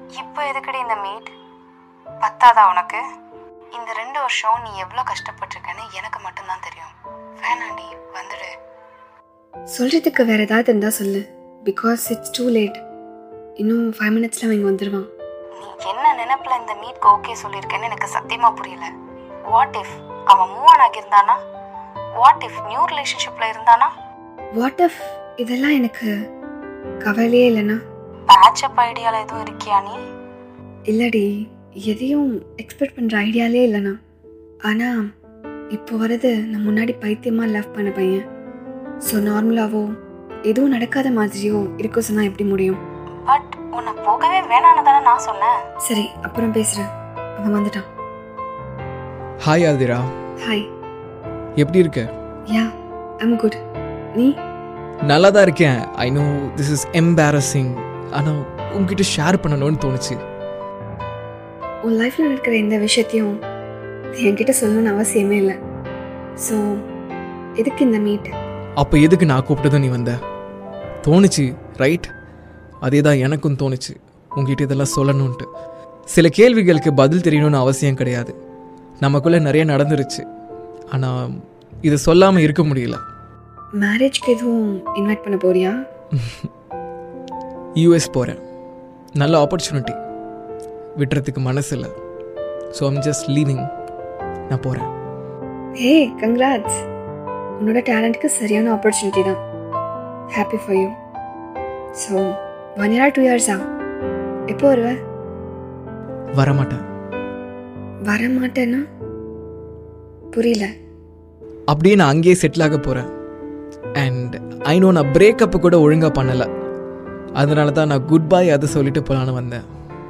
இப்போ எதுக்கடி இந்த மீட் பத்தாதா உனக்கு இந்த ரெண்டு வருஷம் நீ எவ்வளோ கஷ்டப்பட்டிருக்கன்னு எனக்கு மட்டும்தான் தெரியும் வேணாண்டி வந்துடு சொல்கிறதுக்கு வேறு ஏதாவது இருந்தால் சொல்லு பிகாஸ் இட்ஸ் டூ லேட் இன்னும் ஃபைவ் மினிட்ஸில் அவன் இங்கே வந்துடுவான் நீ என்ன நினைப்பில் இந்த மீட்க்கு ஓகே சொல்லியிருக்கேன்னு எனக்கு சத்தியமாக புரியல வாட் இஃப் அவன் மூவ் ஆன் ஆகியிருந்தானா வாட் இஃப் நியூ ரிலேஷன்ஷிப்பில் இருந்தானா வாட் இஃப் இதெல்லாம் எனக்கு கவலையே இல்லைண்ணா பேட்சப் ஐடியாவில் எதுவும் இருக்கியா நீ இல்லடி எதையும் எக்ஸ்பெக்ட் பண்ணுற ஐடியாலே இல்லைண்ணா ஆனால் இப்போ வரது நான் முன்னாடி பைத்தியமாக லவ் பண்ண பையன் ஸோ நார்மலாவோ எதுவும் நடக்காத மாதிரியோ இருக்க சொன்னால் எப்படி முடியும் பட் உன்னை போகவே வேணான்னு தானே நான் சொன்னேன் சரி அப்புறம் பேசுகிறேன் அவன் வந்துட்டான் ஹாய் ஆதிரா ஹாய் எப்படி இருக்க யா ஐம் குட் நீ நல்லா தான் இருக்கேன் I know this is embarrassing ஆனால் உங்ககிட்ட ஷேர் பண்ணணும்னு தோணுச்சு உன் லைஃப்பில் நடக்கிற எந்த விஷயத்தையும் நீ என்கிட்ட சொல்லணும்னு அவசியமே இல்லை ஸோ எதுக்கு இந்த மீட் அப்போ எதுக்கு நான் கூப்பிட்டதும் நீ வந்த தோணுச்சு ரைட் அதே தான் எனக்கும் தோணுச்சு உங்ககிட்ட இதெல்லாம் சொல்லணுன்ட்டு சில கேள்விகளுக்கு பதில் தெரியணும்னு அவசியம் கிடையாது நமக்குள்ளே நிறைய நடந்துருச்சு ஆனால் இதை சொல்லாமல் இருக்க முடியல மேரேஜ்க்கு எதுவும் இன்வைட் பண்ண போறியா யூஎஸ் போகிறேன் நல்ல ஆப்பர்ச்சுனிட்டி விட்டுறதுக்கு மனசு இல்லை ஸோ ஐம் ஜஸ்ட் லீவிங் நான் போகிறேன் ஹே கங்க்ராட்ஸ் உன்னோட டேலண்ட்டுக்கு சரியான ஆப்பர்ச்சுனிட்டி தான் happy for you so one year two இயர்ஸா எப்போ வருவ வரமாட்டேன் வர மாட்டேன்னா புரியல அப்படியே நான் அங்கேயே செட்டில் ஆக போகிறேன் அண்ட் ஐ நோ நான் பிரேக்கப் கூட ஒழுங்காக பண்ணலை அதனால தான் நான் குட் பை அதை சொல்லிட்டு போகலான்னு வந்தேன்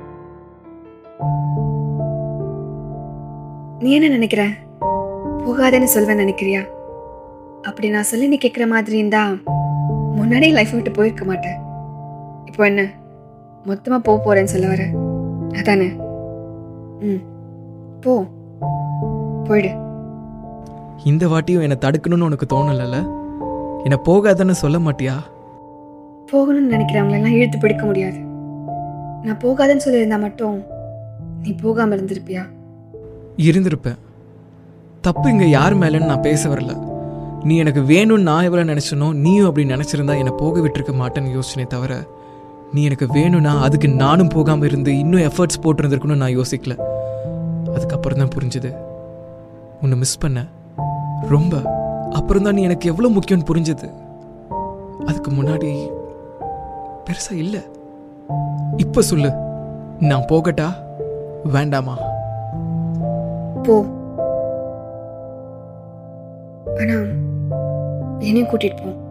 நீ என்ன நினைக்கிற போகாதேன்னு சொல்வேன் நினைக்கிறியா அப்படி நான் சொல்லி நீ கேட்குற மாதிரி இருந்தா முன்னாடியே லைஃப் விட்டு போயிருக்க மாட்டேன் இப்போ என்ன மொத்தமாக போக போகிறேன்னு சொல்ல வர அதானே ம் போ போயிடு இந்த வாட்டியும் என்னை தடுக்கணும்னு உனக்கு தோணலைல்ல என்னை போகாதன்னு சொல்ல மாட்டியா போகணும்னு நினைக்கிறவங்களெல்லாம் இழுத்து பிடிக்க முடியாது நான் போகாதேன்னு சொல்லியிருந்தா மட்டும் நீ போகாமல் இருந்திருப்பியா இருந்திருப்பேன் தப்பு இங்கே யார் மேலேன்னு நான் பேச வரல நீ எனக்கு வேணும்னு நான் எவ்வளோ நினச்சனோ நீயும் அப்படி நினச்சிருந்தா என்னை போக விட்டுருக்க மாட்டேன்னு யோசனை தவிர நீ எனக்கு வேணும்னா அதுக்கு நானும் போகாமல் இருந்து இன்னும் எஃபர்ட்ஸ் போட்டிருந்திருக்கணும்னு நான் யோசிக்கல அதுக்கப்புறம் தான் புரிஞ்சுது உன்னை மிஸ் பண்ண ரொம்ப அப்புறம் தான் நீ எனக்கு எவ்வளோ முக்கியம்னு புரிஞ்சுது அதுக்கு முன்னாடி பெருசா இல்லை இப்போ சொல்லு நான் போகட்டா வேண்டாமா போ ஆனா என்னையும் கூட்டிட்டு போ